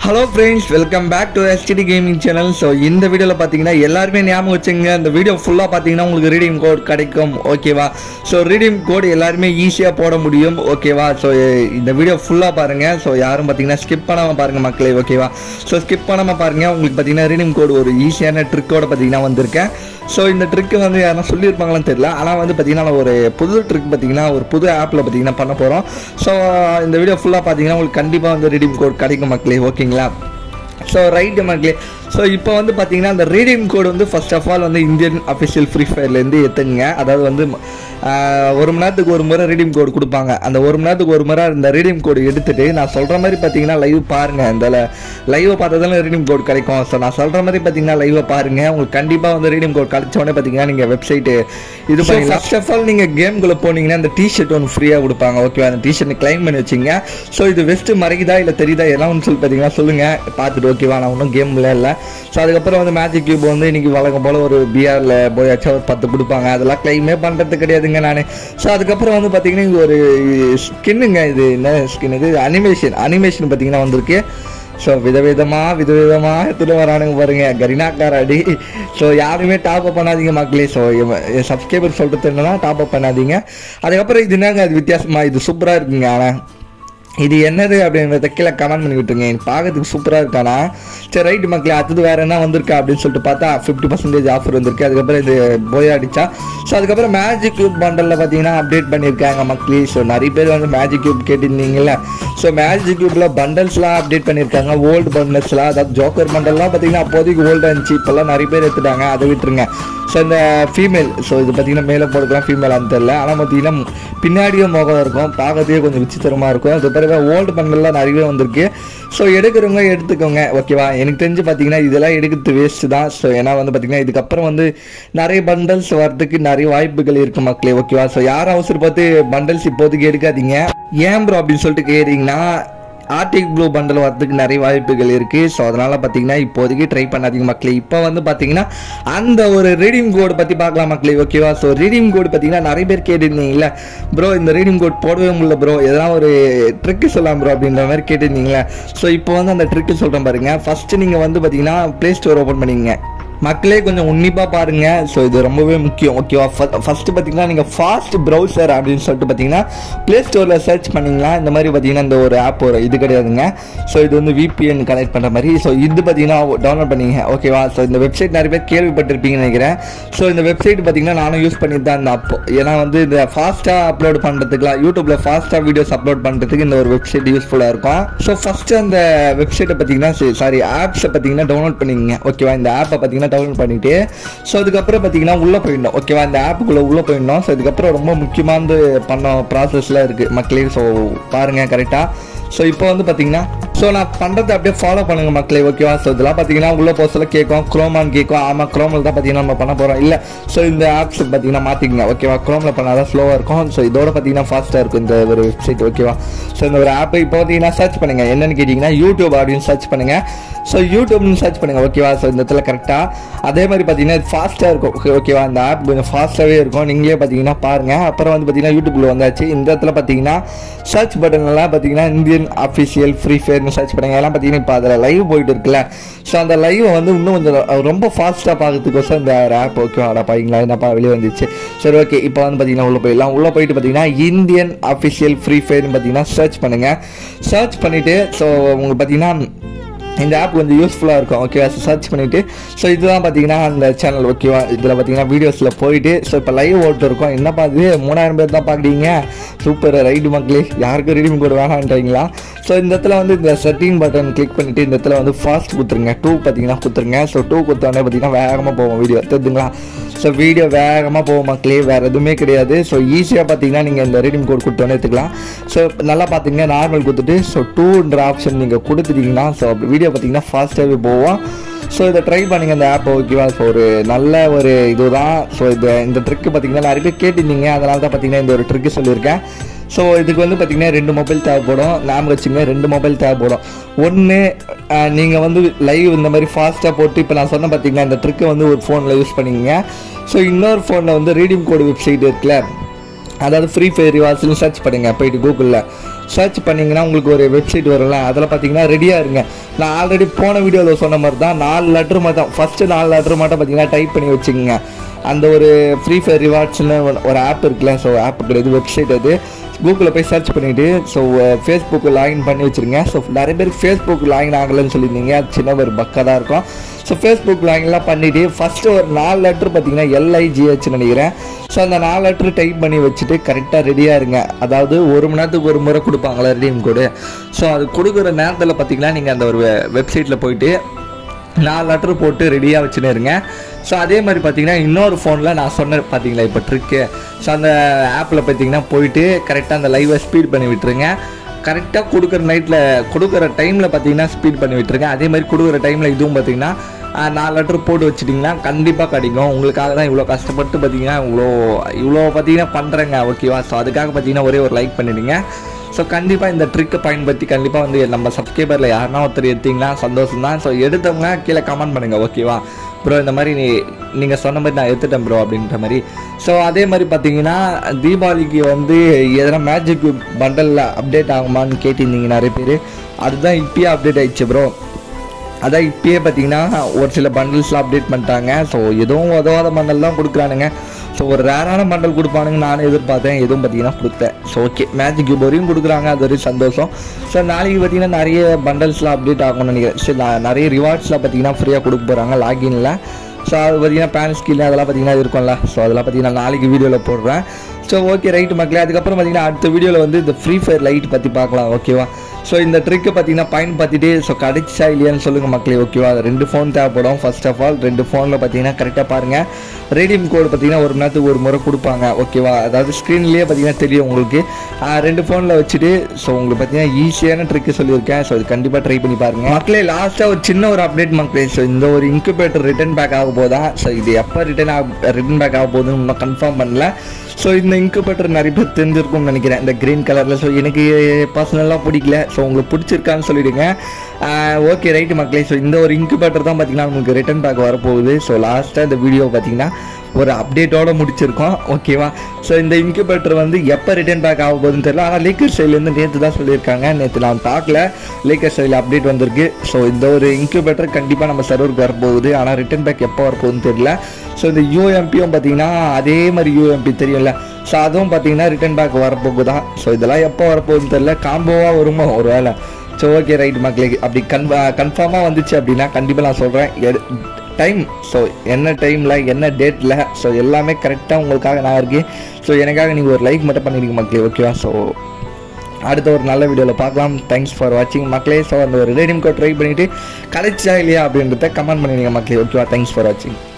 hello friends welcome back to STD gaming channel so இந்த வீடியோவில் பார்த்தீங்கன்னா எல்லாருமே ஞாபகம் வச்சுங்க இந்த வீடியோ ஃபுல்லாக பார்த்தீங்கன்னா உங்களுக்கு ரீடிங் கோட் கிடைக்கும் ஓகேவா ஸோ ரீடிங் கோட் எல்லாருமே ஈஸியாக போட முடியும் ஓகேவா ஸோ இந்த வீடியோ ஃபுல்லாக பாருங்கள் ஸோ யாரும் பார்த்தீங்கன்னா ஸ்கிப் பண்ணாமல் பாருங்கள் மக்களே ஓகேவா ஸோ ஸ்கிப் பண்ணாமல் பாருங்கள் உங்களுக்கு பார்த்தீங்கன்னா ரீடிங் கோட் ஒரு ஈஸியான ட்ரிக்கோட பார்த்தீங்கன்னா வந்திருக்கேன் ஸோ இந்த ட்ரிக்கு வந்து யாரும் சொல்லியிருப்பாங்களான்னு தெரியல ஆனால் வந்து பார்த்தீங்கன்னா நான் ஒரு புது ட்ரிக் பார்த்தீங்கன்னா ஒரு புது ஆப்பில் பார்த்தீங்கன்னா பண்ண போகிறோம் ஸோ இந்த வீடியோ ஃபுல்லாக பார்த்தீங்கன்னா உங்களுக்கு கண்டிப்பாக வந்து ரீடிங் கோட் கிடைக்கும் மக்களே ஓகேங்களா ஸோ ரைட்டு மக்களே ஸோ இப்போ வந்து பார்த்தீங்கன்னா அந்த ரீடிங் கோடு வந்து ஃபர்ஸ்ட் ஆஃப் ஆல் வந்து இந்தியன் அஃபிஷியல் ஃப்ரீ ஃபயர்லேருந்து எடுத்துங்க அதாவது வந்து ஆஹ், ஒரு மணி நேரத்துக்கு ஒரு முறை ரீடிங் கோடு கொடுப்பாங்க அந்த ஒரு மணி நேரத்துக்கு ஒரு முறை இந்த ரீடிங் கோடு எடுத்துட்டு நான் சொல்கிற மாதிரி பார்த்தீங்கன்னா லைவ் பாருங்கள் இந்த லைவை பார்த்ததால ரீடிங் கோட் கிடைக்கும் ஸோ நான் சொல்கிற மாதிரி பார்த்தீங்கன்னா லைவை பாருங்கள் உங்களுக்கு கண்டிப்பாக வந்து ரீடிங் கோட் கிடைச்ச உடனே பார்த்தீங்கன்னா நீங்கள் வெப்சைட்டு இது பண்ணி ஃபர்ஸ்ட் ஆஃப் ஆல் நீங்கள் கேம்குள்ளே போனீங்கன்னா அந்த டிஷர்ட் ஒன்று ஃப்ரீயாக கொடுப்பாங்க ஓகே அந்த டிஷர்ட் கிளைம் பண்ணி வச்சிங்க ஸோ இது வெஸ்ட்டு மறைக்குதா இல்லை தெரியுதா எல்லாம் ஒன்று சொல்லி பார்த்தீங்கன்னா சொல்லுங்கள் பார்த்துட்டு ஓகேவா நான் ஒன்றும் கேமில் இல்லை ஸோ அதுக்கப்புறம் வந்து மேஜிக் கியூப் வந்து இன்னைக்கு வழக்கம் போல் ஒரு பிஆரில் போயாச்சும் ஒரு பத்து கொடுப்பாங்க அதெல்லாம் கிளைமே பண்ணுறது கிடையாதுங்க நான் ஸோ அதுக்கப்புறம் வந்து பார்த்தீங்கன்னா இங்கே ஒரு ஸ்கின்னுங்க இது என்ன ஸ்கின் இது அனிமேஷன் அனிமேஷன் பார்த்தீங்கன்னா வந்திருக்கு ஸோ விதவிதமாக விதவிதமாக எடுத்துகிட்டு வரானுங்க பாருங்க கரினாக்கார அடி ஸோ யாருமே டாப் அப் பண்ணாதீங்க மக்களே ஸோ சப்ஸ்கிரைபர் சொல்கிறது என்னன்னா டாப் அப் பண்ணாதீங்க அதுக்கப்புறம் இது என்னங்க அது வித்தியாசமாக இது சூப்பராக இருக்குங்க ஆனால் இது என்னது அப்படின்றத கீழே கமெண்ட் பண்ணி விட்டுருங்க எனக்கு பார்க்கறதுக்கு சூப்பராக இருக்கானா சரி ரைட்டு மக்களே அடுத்தது வேறு என்ன வந்திருக்கா அப்படின்னு சொல்லிட்டு பார்த்தா ஃபிஃப்டி பர்சன்டேஜ் ஆஃபர் வந்திருக்கு அதுக்கப்புறம் இது போய் அடிச்சா ஸோ அதுக்கப்புறம் மேஜிக் கியூப் பண்டலில் பார்த்தீங்கன்னா அப்டேட் பண்ணியிருக்காங்க மக்களே ஸோ நிறைய பேர் வந்து மேஜிக் கியூப் கேட்டிருந்தீங்கல்ல ஸோ மேஜிக் கியூப்பில் பண்டல்ஸ்லாம் அப்டேட் பண்ணியிருக்காங்க ஓல்டு பண்டல்ஸ்லாம் அதாவது ஜோக்கர் பண்டல்லாம் பார்த்தீங்கன்னா அப்போதைக்கு ஓல்டாக இருந்துச்சு இப்போல்லாம் நிறைய பேர் எடுத்துட்டாங்க அதை விட்டுருங்க ஸோ இந்த ஃபீமேல் ஸோ இது பார்த்தீங்கன்னா மேலே போட்டுக்கலாம் ஃபீமேலான்னு தெரில ஆனால் பார்த்தீங்கன்னா பின்னாடியும் முகம் இருக்கும் பார்க்கறதுக்கே கொஞ்சம் விசித்திரமாக இருக்கும் அது பிறகு ஓல்டு பண்டல்லாம் நிறையவே வந்திருக்கு ஸோ எடுக்கிறவங்க எடுத்துக்கோங்க ஓகேவா எனக்கு தெரிஞ்சு பார்த்தீங்கன்னா இதெல்லாம் எடுக்கிறது வேஸ்ட்டு தான் ஸோ ஏன்னா வந்து பார்த்தீங்கன்னா இதுக்கப்புறம் வந்து நிறைய பண்டல்ஸ் வரதுக்கு நிறைய வாய்ப்புகள் இருக்குது மக்களே ஓகேவா ஸோ யாரும் அவசரப்பட்டு பண்டல்ஸ் இப்போதைக்கு எடுக்காதீங்க ஏன் ப்ரோ அப்படின்னு சொல்லிட்டு கேட்டீங்கன்னா ஆர்டிக் ப்ளூ பண்டல் வரதுக்கு நிறைய வாய்ப்புகள் இருக்குது ஸோ அதனால் பார்த்தீங்கன்னா இப்போதைக்கு ட்ரை பண்ணாதீங்க மக்களே இப்போ வந்து பார்த்தீங்கன்னா அந்த ஒரு ரீடிங் கோடு பற்றி பார்க்கலாம் மக்களே ஓகேவா ஸோ ரீடிங் கோடு பார்த்தீங்கன்னா நிறைய பேர் கேட்டிருந்தீங்களா ப்ரோ இந்த ரீடிங் கோட் போடவே முடியல ப்ரோ எதனா ஒரு ட்ரிக்கு சொல்லலாம் ப்ரோ அப்படின்ற மாதிரி கேட்டிருந்தீங்களா ஸோ இப்போ வந்து அந்த ட்ரிக்கு சொல்கிறேன் பாருங்க ஃபஸ்ட்டு நீங்கள் வந்து பார்த்தீங்கன்னா ப்ளே ஸ்டோர் ஓப்பன் பண்ணிங்க மக்களே கொஞ்சம் உன்னிப்பாக பாருங்க ஸோ இது ரொம்பவே முக்கியம் ஓகேவா ஃபர்ஸ்ட் பார்த்தீங்கன்னா நீங்கள் ஃபாஸ்ட் ப்ரௌசர் அப்படின்னு சொல்லிட்டு பார்த்தீங்கன்னா ப்ளே ஸ்டோரில் சர்ச் பண்ணீங்களா இந்த மாதிரி பார்த்தீங்கன்னா இந்த ஒரு ஆப் வரும் இது கிடையாதுங்க ஸோ இது வந்து VPN கனெக்ட் பண்ணுற மாதிரி ஸோ இது பார்த்தீங்கன்னா டவுன்லோட் பண்ணீங்க ஓகேவா ஸோ இந்த வெப்சைட் நிறைய பேர் கேள்விப்பட்டிருப்பீங்கன்னு நினைக்கிறேன் ஸோ இந்த வெப்சைட் பார்த்தீங்கன்னா நானும் யூஸ் பண்ணிட்டு தான் இருந்தேன் அப்போ ஏன்னா வந்து இந்த ஃபாஸ்ட்டாக அப்லோட் பண்ணுறதுக்குலாம் யூடியூப்பில் ஃபாஸ்ட்டாக வீடியோஸ் அப்லோட் பண்ணுறதுக்கு இந்த ஒரு வெப்சைட் யூஸ்ஃபுல்லாக இருக்கும் ஸோ ஃபஸ்ட்டு அந்த வெப்சைட்டை பார்த்தீங்கன்னா சாரி ஆப்ஸை பார்த்தீங்கன்னா டவுன்லோட் பண்ணிக்கங்க ஓகேவா இந்த ஆப்பை பார்த்தீங்கன்னா டவுன்லோட் பண்ணிட்டு ஸோ அதுக்கப்புறம் பார்த்தீங்கன்னா உள்ளே போயிடணும் ஓகேவா இந்த ஆப்புக்குள்ளே உள்ளே போயிடணும் ஸோ இதுக்கப்புறம் ரொம்ப முக்கியமானது பண்ண ப்ராசஸ்லாம் இருக்குது மக்களே ஸோ பாருங்கள் கரெக்டாக ஸோ இப்போ வந்து பார்த்தீங்கன்னா ஸோ நான் பண்ணுறதை அப்படியே ஃபாலோ பண்ணுங்க மக்களே ஓகேவா ஸோ இதெல்லாம் பார்த்தீங்கன்னா உள்ளே போக சொல்ல கேட்கும் க்ரோமான்னு கேட்கும் ஆமாம் க்ரோமில் தான் பார்த்தீங்கன்னா நம்ம பண்ண போகிறோம் இல்லை ஸோ இந்த ஆப்ஸ் பார்த்தீங்கன்னா மாற்றிக்கங்க ஓகேவா க்ரோமில் பண்ணால் தான் ஸ்லோவாக இருக்கும் ஸோ இதோட பார்த்தீங்கன்னா ஃபாஸ்ட்டாக இருக்கும் இந்த ஒரு வெப்சைட் ஓகேவா ஸோ இந்த ஒரு ஆப்பை இப்போ பார்த்தீங்கன்னா சர்ச் பண்ணுங்கள் என்னன்னு கேட்டிங்கன்னா யூடியூப் அப்படின்னு சர்ச் பண்ணுங்கள் ஸோ யூடியூப்னு சர்ச் பண்ணுங்கள் ஓகேவா ஸோ இந்த இடத்துல கரெக்டாக அதே மாதிரி பார்த்தீங்கன்னா இது ஃபாஸ்ட்டாக இருக்கும் ஓகே ஓகேவா இந்த ஆப் கொஞ்சம் ஃபாஸ்ட்டாகவே இருக்கும் நீங்களே பார்த்தீங்கன்னா பாருங்கள் அப்புறம் வந்து பார்த்தீங்கன்னா யூடியூப்பில் வந்தாச்சு இந்த இடத்துல பார்த்தீங்கன்னா சர்ச் பட்டன்லாம் பார்த்தீங்கன்னா இந்தியன் அஃபிஷியல் ஃப்ரீ ஃபயர்னு சர்ச் பண்ணுங்க எல்லாம் பார்த்தீங்கன்னா இப்போ அதில் லைவ் போயிட்டு இருக்குல்ல ஸோ அந்த லைவை வந்து இன்னும் கொஞ்சம் ரொம்ப ஃபாஸ்ட்டாக பார்க்கறதுக்கோசம் இந்த ஆப் ஓகே அடா பாருங்களா என்னப்பா வெளியே வந்துச்சு சரி ஓகே இப்போ வந்து பார்த்தீங்கன்னா உள்ளே போயிடலாம் உள்ளே போயிட்டு பார்த்தீங்கன்னா இந்தியன் அஃபிஷியல் ஃப்ரீ ஃபயர்னு பார்த்தீங்கன்னா சர்ச் பண்ணுங்கள் சர்ச் பண்ணிவிட்டு ஸோ உங்களுக்கு பார்த்தீங்கன்னா இந்த ஆப் கொஞ்சம் யூஸ்ஃபுல்லாக இருக்கும் ஓகேவா சர்ச் பண்ணிவிட்டு ஸோ இதுதான் பார்த்தீங்கன்னா அந்த சேனல் ஓகேவா இதில் பார்த்தீங்கன்னா வீடியோஸில் போயிட்டு ஸோ இப்போ லைவ் ஓட்டு இருக்கும் என்னப்பா இது மூணாயிரம் பேர் தான் பார்க்குறீங்க சூப்பர் ரைடு மக்களே யாருக்கும் ரீடிங் கோட் வேணான்றீங்களா ஸோ இந்த இடத்துல வந்து இந்த செட்டிங் பட்டன் கிளிக் பண்ணிவிட்டு இந்த இடத்துல வந்து ஃபாஸ்ட் கொடுத்துருங்க டூ பார்த்தீங்கன்னா கொடுத்துருங்க ஸோ டூ கொடுத்தோடனே பார்த்தீங்கன்னா வேகமாக போவோம் வீடியோ தெரிஞ்சுங்களா ஸோ வீடியோ வேகமாக போகும் மக்களே வேறு எதுவுமே கிடையாது ஸோ ஈஸியாக பார்த்தீங்கன்னா நீங்கள் இந்த ரீடிங் கோட் கொடுத்தோன்னே எடுத்துக்கலாம் ஸோ நல்லா பார்த்தீங்கன்னா நார்மல் கொடுத்துட்டு ஸோ டூன்ற ஆப்ஷன் நீங்கள் கொடுத்துட்டீங்கன்னா ஸோ அப்படி வீடியோ பார்த்தீங்கன்னா ஃபாஸ்ட்டாகவே போவோம் ஸோ இதை ட்ரை பண்ணுங்க இந்த ஆப் ஓகேவா ஸோ ஒரு நல்ல ஒரு இதுதான் ஸோ இந்த இந்த ட்ரிக்கு பார்த்தீங்கன்னா நிறைய பேர் கேட்டிருந்தீங்க அதனால தான் பார்த்தீங்கன்னா இந்த ஒரு ட்ரிக்கு சொல்லியிருக்கேன் ஸோ இதுக்கு வந்து பார்த்தீங்கன்னா ரெண்டு மொபைல் தேவைப்படும் ஞாபகம் வச்சுங்க ரெண்டு மொபைல் தேவைப்படும் ஒன்று நீங்கள் வந்து லைவ் இந்த மாதிரி ஃபாஸ்ட்டாக போட்டு இப்போ நான் சொன்ன பார்த்தீங்கன்னா இந்த ட்ரிக்கை வந்து ஒரு ஃபோனில் யூஸ் பண்ணிக்கங்க ஸோ இன்னொரு ஃபோனில் வந்து ரீடிங் கோடு வெப்சைட் இருக்குல்ல அதாவது ஃப்ரீ ஃபயர் ரிவார்ட்ஸ்னு சர்ச் பண்ணுங்க போயிட்டு கூகுளில் சர்ச் பண்ணிங்கன்னா உங்களுக்கு ஒரு வெப்சைட் வரும்ல அதில் பார்த்தீங்கன்னா ரெடியாக இருங்க நான் ஆல்ரெடி போன வீடியோவில் சொன்ன மாதிரி தான் நாலு லெட்ரு மட்டும் ஃபஸ்ட்டு நாலு லெட்ரு மட்டும் பார்த்தீங்கன்னா டைப் பண்ணி வச்சுக்கோங்க அந்த ஒரு ஃப்ரீ ஃபயர் ரிவார்ட்ஸ்னு ஒரு ஆப் இருக்குல்ல ஸோ ஆப் கிடையாது வெப்சைட் அது கூகுளில் போய் சர்ச் பண்ணிவிட்டு ஸோ ஃபேஸ்புக்கு லாகின் பண்ணி வச்சுருங்க ஸோ நிறைய பேர் ஃபேஸ்புக் லாகின் ஆகலைன்னு சொல்லியிருந்தீங்க அது சின்ன ஒரு பக்காக தான் இருக்கும் ஸோ ஃபேஸ்புக் லாகின்லாம் பண்ணிவிட்டு ஃபஸ்ட்டு ஒரு நாலு லெட்ரு பார்த்தீங்கன்னா எல்ஐஜிஹெச் நினைக்கிறேன் ஸோ அந்த நாலு லெட்ரு டைப் பண்ணி வச்சுட்டு கரெக்டாக ரெடியாக இருங்க அதாவது ஒரு மணி நேரத்துக்கு ஒரு முறை கொடுப்பாங்களா ரெடியும் கோடு ஸோ அது கொடுக்குற நேரத்தில் பார்த்தீங்கன்னா நீங்கள் அந்த ஒரு வெப்சைட்டில் போயிட்டு நாலு லெட்ரு போட்டு ரெடியாக வச்சுன்னு இருங்க ஸோ அதே மாதிரி பார்த்தீங்கன்னா இன்னொரு ஃபோனில் நான் சொன்னேன் பார்த்தீங்களா இப்போ ட்ரிக்கு ஸோ அந்த ஆப்பில் பார்த்தீங்கன்னா போயிட்டு கரெக்டாக அந்த லைவை ஸ்பீட் பண்ணி விட்டுருங்க கரெக்டாக கொடுக்குற நைட்டில் கொடுக்குற டைமில் பார்த்தீங்கன்னா ஸ்பீட் பண்ணி விட்டுருங்க அதே மாதிரி கொடுக்குற டைமில் இதுவும் பார்த்தீங்கன்னா ஆஹ், நாலு லெட்டர் போட்டு வச்சிட்டிங்கன்னா கண்டிப்பாக கிடைக்கும் உங்களுக்காக தான் இவ்வளோ கஷ்டப்பட்டு பார்த்தீங்கன்னா இவ்வளோ இவ்வளோ பார்த்தீங்கன்னா பண்ணுறேங்க ஓகேவா ஸோ அதுக்காக பார்த்தீங்கன்னா ஒரே ஒரு லைக் பண்ணிடுங்க ஸோ கண்டிப்பாக இந்த ட்ரிக்கை பயன்படுத்தி கண்டிப்பாக வந்து நம்ம சப்ஸ்கிரைபரில் யாருன்னா ஒருத்தர் எடுத்தீங்கன்னா சந்தோஷம் தான் ஸோ எடுத்தவங்க கீழே கமெண்ட் பண்ணுங்கள் ஓகேவா ப்ரோ இந்த மாதிரி நீ நீங்கள் சொன்ன மாதிரி நான் எடுத்துட்டேன் ப்ரோ அப்படின்ற மாதிரி ஸோ அதே மாதிரி பார்த்தீங்கன்னா தீபாவளிக்கு வந்து எதனா மேஜிக் பண்டலில் அப்டேட் ஆகுமான்னு கேட்டிருந்தீங்க நிறைய பேர் அதுதான் இப்பயே அப்டேட் ஆயிடுச்சு ப்ரோ அதான் இப்பயே பார்த்தீங்கன்னா ஒரு சில பண்டில்ஸ்லாம் அப்டேட் பண்ணிட்டாங்க ஸோ எதுவும் உதவாத பண்டல் தான் கொடுக்குறானுங்க ஸோ ஒரு ரேரான பண்டல் கொடுப்பானுங்க நானும் எதிர்பார்த்தேன் எதுவும் பார்த்தீங்கன்னா கொடுத்தேன் ஸோ ஓகே மேஜிக் வரையும் கொடுக்குறாங்க அது வரையும் சந்தோஷம் ஸோ நாளைக்கு பார்த்தீங்கன்னா நிறைய பண்டல்ஸ்லாம் அப்டேட் ஆகும்னு நினைக்கிறேன் சரி நான் நிறைய ரிவார்ட்ஸ்லாம் பார்த்தீங்கன்னா ஃப்ரீயாக கொடுக்க போகிறாங்க லாகின்ல ஸோ அது பார்த்தீங்கன்னா பேன் ஸ்கில் அதெல்லாம் பார்த்தீங்கன்னா இருக்கும்ல ஸோ அதெல்லாம் பார்த்தீங்கன்னா நாளைக்கு வீடியோவில் போடுறேன் ஸோ ஓகே ரைட்டு மக்களே அதுக்கப்புறம் பார்த்தீங்கன்னா அடுத்த வீடியோவில் வந்து இந்த ஃப்ரீ ஃபயர் லைட் பற்றி பார்க்கலாம் ஓகேவா ஸோ இந்த ட்ரிக்கை பார்த்தீங்கன்னா பயன்படுத்திட்டு ஸோ கிடைச்சா இல்லையான்னு சொல்லுங்கள் மக்களே ஓகேவா ரெண்டு ஃபோன் தேவைப்படும் ஃபர்ஸ்ட் ஆஃப் ஆல் ரெண்டு ஃபோனில் பார்த்தீங்கன்னா கரெக்டாக பாருங்கள் ரேடியம் கோடு பார்த்தீங்கன்னா ஒரு மணி நேரத்துக்கு ஒரு முறை கொடுப்பாங்க ஓகேவா அதாவது ஸ்க்ரீன்லேயே பார்த்தீங்கன்னா தெரியும் உங்களுக்கு ஆஹ் ரெண்டு ஃபோனில் வச்சுட்டு ஸோ உங்களுக்கு பார்த்தீங்கன்னா ஈஸியான ட்ரிக்கு சொல்லியிருக்கேன் ஸோ இது கண்டிப்பாக ட்ரை பண்ணி பாருங்க மக்களே லாஸ்ட்டாக ஒரு சின்ன ஒரு அப்டேட் மக்களே ஸோ இந்த ஒரு இன்குபேட்டர் ரிட்டர்ன் பேக் ஆக போதா ஸோ இது எப்போ ரிட்டர்ன் ஆக ரிட்டர்ன் பேக் ஆக போகுதுன்னு இன்னும் கன்ஃபார்ம் பண்ணல ஸோ இந்த இன்குபேட்டர் நிறைய பேர் தெரிஞ்சிருக்கும்னு நினைக்கிறேன் இந்த க்ரீன் கலரில் ஸோ எனக்கு பர்சனலாக பிடிக்கல ஸோ உங்களுக்கு பிடிச்சிருக்கான்னு சொல்லிடுங்க ஓகே ரைட்டு மக்களே ஸோ இந்த ஒரு இன்குபேட்டர் தான் பார்த்தீங்கன்னா உங்களுக்கு ரிட்டர்ன் பேக் வரப்போகுது ஸோ லாஸ்ட்டாக இந்த வீடியோ பார்த்தீங்கன்னா ஒரு அப்டேட்டோட முடிச்சிருக்கோம் ஓகேவா ஸோ இந்த இன்குபேட்டர் வந்து எப்போ ரிட்டர்ன் பேக் ஆக போகுதுன்னு தெரியல ஆனால் லேக்கர் சைட்லேருந்து நேற்று தான் சொல்லியிருக்காங்க நேற்று நான் பார்க்கல லேக்கர் சைடில் அப்டேட் வந்திருக்கு ஸோ இந்த ஒரு இன்குபேட்டர் கண்டிப்பாக நம்ம சர்வருக்கு வரப்போகுது ஆனால் ரிட்டர்ன் பேக் எப்போ வரப்போகுதுன்னு தெரியல ஸோ இந்த யூஎம்பியும் பார்த்தீங்கன்னா அதே மாதிரி யூஎம்பி தெரியும்ல ஸோ அதுவும் பார்த்தீங்கன்னா ரிட்டர்ன் பேக் வரப்போகுதா ஸோ இதெல்லாம் எப்போ வரப்போகுதுன்னு தெரியல காம்போவாக வருமோ ஒரு வேளை ஸோ ஓகே ரைட் மக்களுக்கு அப்படி கன் கன்ஃபார்மாக வந்துச்சு அப்படின்னா கண்டிப்பாக நான் சொல்கிறேன் டைம் ஸோ என்ன டைமில் என்ன டேட்டில் ஸோ எல்லாமே கரெக்டாக உங்களுக்காக நான் இருக்கேன் ஸோ எனக்காக நீங்கள் ஒரு லைக் மட்டும் பண்ணிடுங்க மக்களே ஓகேவா ஸோ அடுத்த ஒரு நல்ல வீடியோவில் பார்க்கலாம் தேங்க்ஸ் ஃபார் வாட்சிங் மக்களே ஸோ அந்த ஒரு ரேடியம் கோட் ட்ரை பண்ணிவிட்டு கிடைச்சா இல்லையா அப்படின்றத கமெண்ட் பண்ணிடுங்க மக்களே ஓகேவா தேங்க்ஸ் ஃபார் வாட்சிங்